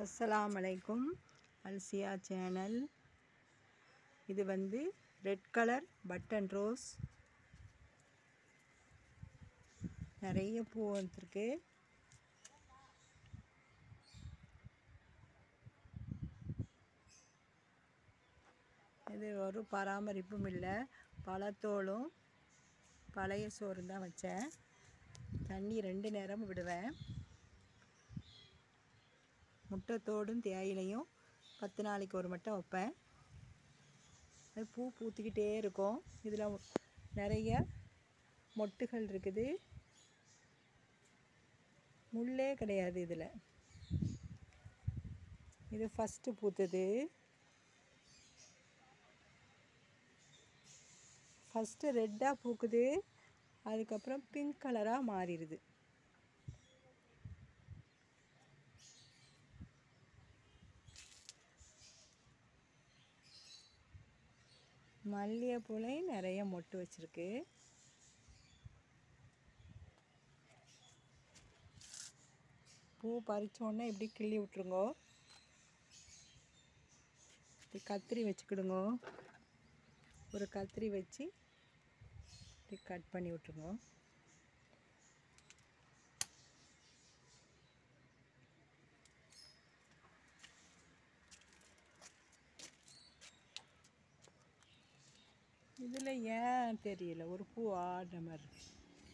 அஸ்ஸலாமு அலைக்கும் அல்சியா சேனல் இது வந்து ரெட் கலர் பட்டன் ரோஸ் நிறைய பூ வந்திருக்கு இது ஒரு பராமரிப்பும் இல்லை பழத்தோலும் பழைய சோறு தான் வச்சேன் தண்ணி ரெண்டு நேரம் விடுவேன் முட்டைத்தோடும் தேயிலையும் பத்து நாளைக்கு ஒரு மட்டும் வைப்பேன் அது பூ பூத்துக்கிட்டே இருக்கும் இதில் நிறைய மொட்டுகள் இருக்குது முள்ளே கிடையாது இதில் இது ஃபஸ்ட்டு பூத்தது ஃபஸ்ட்டு ரெட்டாக பூக்குது அதுக்கப்புறம் பிங்க் கலராக மாறிடுது மல்லிகைப்பூலையும் நிறைய மொட்டு வச்சுருக்கு பூ பறித்தோடனே இப்படி கிள்ளி விட்ருங்கோ இப்படி கத்திரி வச்சுக்கிடுங்க ஒரு கத்திரி வச்சு இப்படி கட் பண்ணி விட்ருங்க இதில் ஏன் தெரியல ஒரு பூ ஆடின மாதிரி இருக்கு.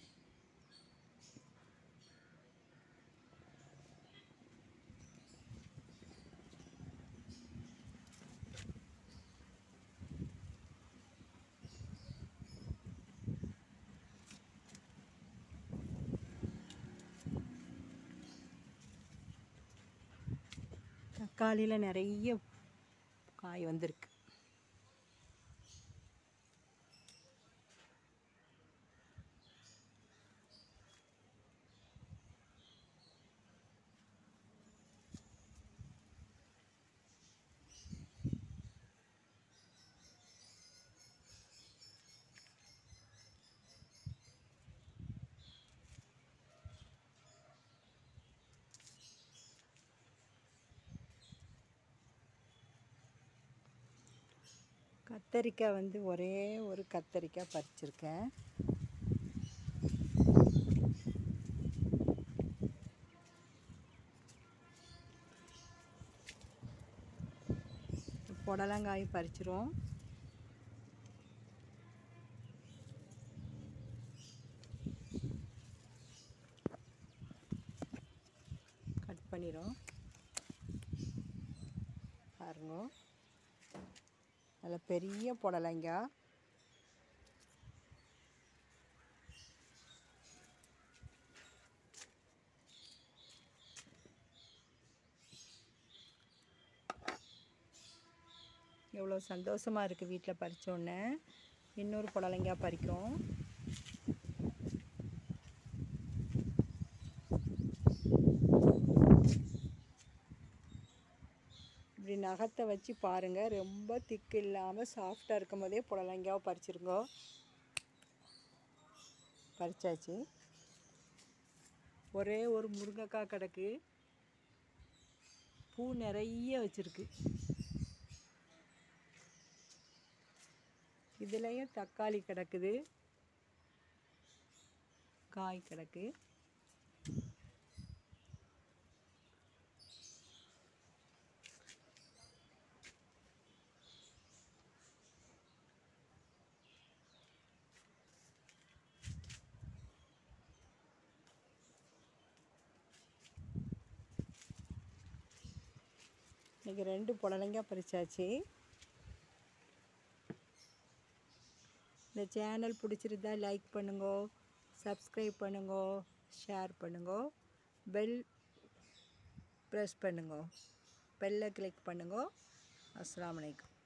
தக்காளியில் நிறைய காய் வந்திருக்கு கத்தரிக்காய் வந்து ஒரே ஒரு கத்தரிக்காய் பறிச்சிருக்கேன் புடலங்காய் பறிச்சிரும் கட் பண்ணிடும் பாருங்க நல்ல பெரிய புடலங்காய் எவ்வளோ சந்தோஷமாக இருக்குது வீட்டில் பறித்தோன்னே இன்னொரு புடலங்காய் பறிக்கும் இப்படி நகத்தை வச்சு பாருங்கள் ரொம்ப திக்கு இல்லாமல் சாஃப்டாக இருக்கும் போதே புடலங்காவை பறிச்சிருங்கோ பறிச்சாச்சு ஒரே ஒரு முருங்கைக்காய் கிடக்கு பூ நிறைய வச்சுருக்கு இதுலேயும் தக்காளி கிடக்குது காய் கிடக்கு இன்றைக்கி ரெண்டு புடலங்காய் பறிச்சாச்சு இந்த சேனல் பிடிச்சிருந்தா லைக் பண்ணுங்கோ சப்ஸ்கிரைப் பண்ணுங்கோ ஷேர் பண்ணுங்கோ பெல் ப்ரெஸ் பண்ணுங்கோ பெல்லை கிளிக் பண்ணுங்கோ அஸ்ஸலாமு அலைக்கும்